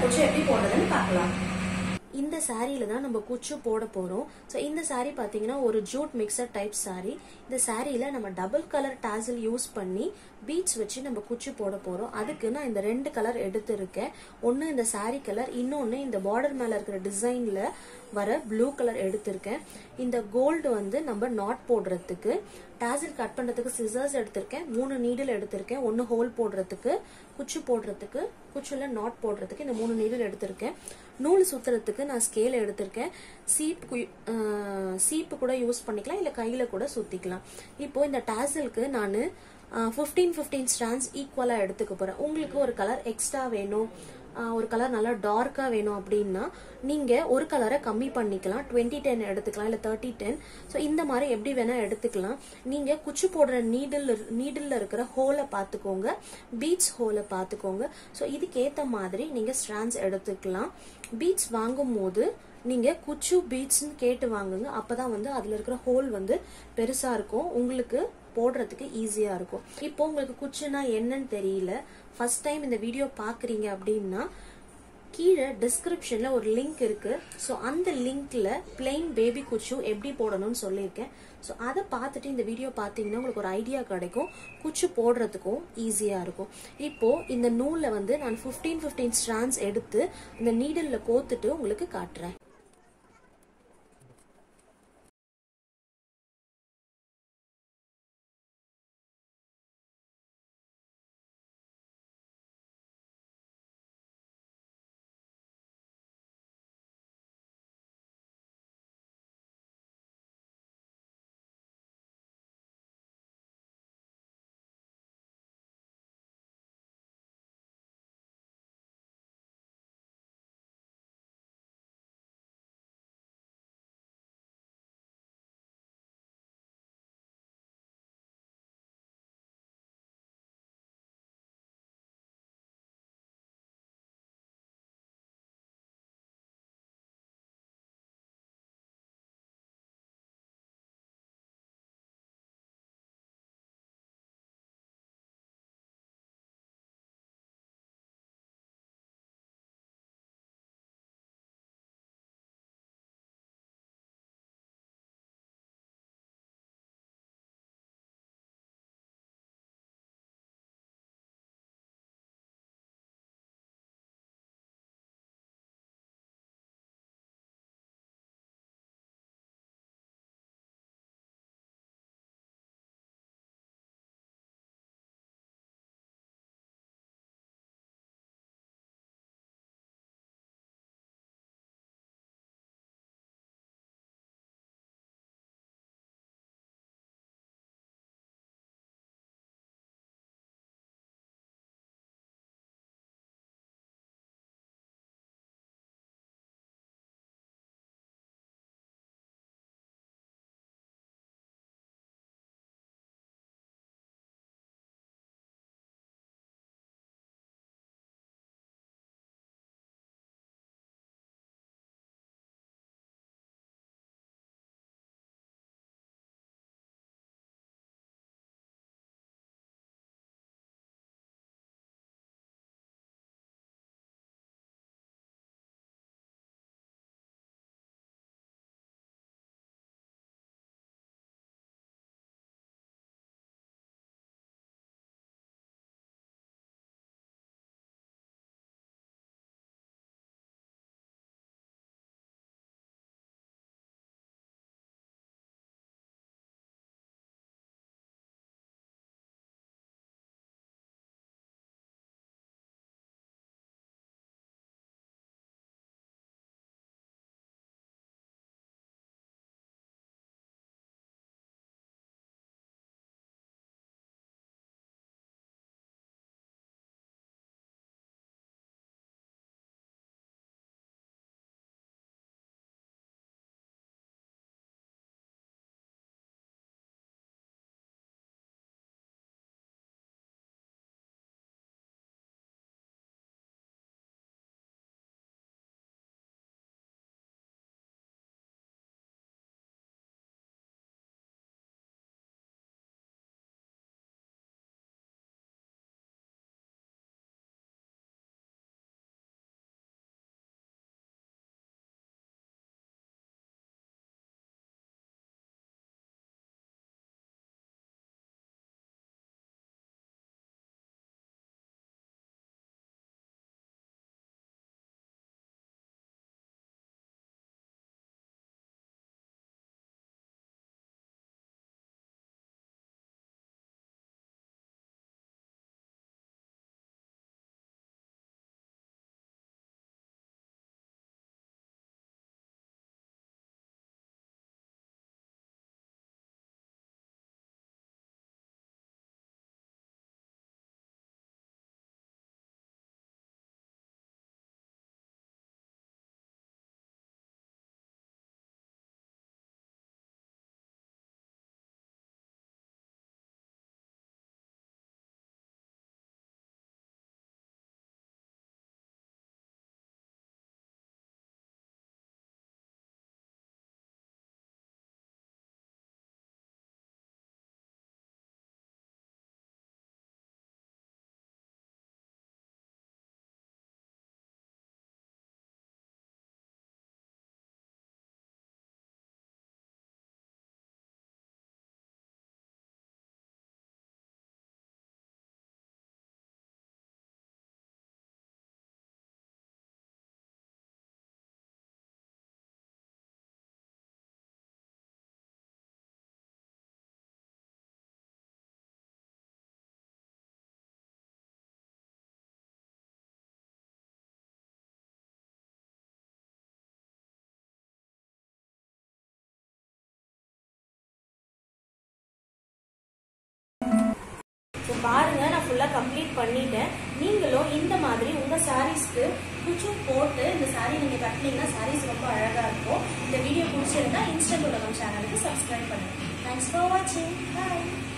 குச்சி எப்படி போடுறதுன்னு பார்க்கலாம் இந்த சாரியில தான் நம்ம குச்சு போட போறோம் ஸோ இந்த saree பாத்தீங்கன்னா ஒரு ஜூட் மிக்சர் டைப் saree இந்த சாரியில நம்ம டபுள் கலர் டாசல் யூஸ் பண்ணி பீட்ஸ் வச்சு நம்ம குச்சி போட போறோம் அதுக்கு நான் இந்த ரெண்டு கலர் எடுத்திருக்கேன் ஒன்னு இந்த saree கலர் இன்னொன்னு இந்த பார்டர் மேல இருக்கிற டிசைன்ல வர ப்ளூ கலர் எடுத்திருக்கேன் இந்த கோல்டு வந்து நம்ம நாட் போடுறதுக்கு டாசல் கட் பண்றதுக்கு சிசர்ஸ் எடுத்திருக்கேன் மூணு நீடில் எடுத்திருக்கேன் ஒன்னு ஹோல் போடுறதுக்கு குச்சி போடுறதுக்கு குச்சில நாட் போடுறதுக்கு இந்த மூணு நீடில் எடுத்திருக்கேன் நூல் சுத்துறதுக்கு நான் ஸ்கேல் எடுத்திருக்கேன் சீப்பு சீப்பு கூட யூஸ் பண்ணிக்கலாம் இல்ல கையில கூட சுத்திக்கலாம் இப்போ இந்த டாசலுக்கு நான் ஃபிஃப்டீன் ஃபிஃப்டீன் ஸ்டாண்ட்ஸ் ஈக்குவலா எடுத்துக்க போறேன் உங்களுக்கு ஒரு கலர் எக்ஸ்ட்ரா வேணும் ஆஹ் ஒரு கலர் நல்லா டார்க்கா வேணும் அப்படின்னா நீங்க ஒரு கலரை கம்மி பண்ணிக்கலாம் டுவெண்ட்டி டென் எடுத்துக்கலாம் இல்ல தேர்ட்டி டென் ஸோ இந்த மாதிரி எப்படி வேணா எடுத்துக்கலாம் நீங்க குச்சி போடுற நீடில் நீடில் இருக்கிற ஹோலை பார்த்துக்கோங்க பீட்ஸ் ஹோலை பார்த்துக்கோங்க ஸோ இதுக்கேத்த மாதிரி நீங்க ஸ்ட்ராண்ட்ஸ் எடுத்துக்கலாம் பீட்ஸ் வாங்கும் போது நீங்க குச்சு பீட்ஸ்னு கேட்டு வாங்குங்க அப்பதான் வந்து அதுல இருக்கிற ஹோல் வந்து பெருசா இருக்கும் உங்களுக்கு போடுறதுக்கு ஈஸியா இருக்கும் இப்போ உங்களுக்கு குச்சுனா என்னன்னு தெரியல ஃபர்ஸ்ட் டைம் இந்த வீடியோ பாக்குறீங்க அப்படின்னா கீழே டிஸ்கிரிப்ஷன்ல ஒரு லிங்க் இருக்கு ஸோ அந்த லிங்க்ல பிளெயின் பேபி குச்சு எப்படி போடணும்னு சொல்லியிருக்கேன் ஸோ அதை பார்த்துட்டு இந்த வீடியோ பார்த்தீங்கன்னா உங்களுக்கு ஒரு ஐடியா கிடைக்கும் குச்சு போடுறதுக்கும் ஈஸியா இருக்கும் இப்போ இந்த நூலை வந்து நான் 15 15 ஸ்ட்ராண்ட்ஸ் எடுத்து இந்த நீடல்ல கோத்துட்டு உங்களுக்கு காட்டுறேன் பாருங்க நான் ஃபுல்லா கம்ப்ளீட் பண்ணிட்டேன் நீங்களும் இந்த மாதிரி உங்க சாரீஸ்க்கு குச்சு போட்டு இந்த சாரீ நீங்க கட்டினீங்கன்னா சாரீஸ் ரொம்ப அழகா இருக்கும் இந்த வீடியோ பிடிச்சிருந்தா இன்ஸ்டன்ட் உலகம் சேனலுக்கு சப்ஸ்கிரைப் பண்ணுங்க தேங்க்ஸ் ஃபார் வாட்சிங் பாய்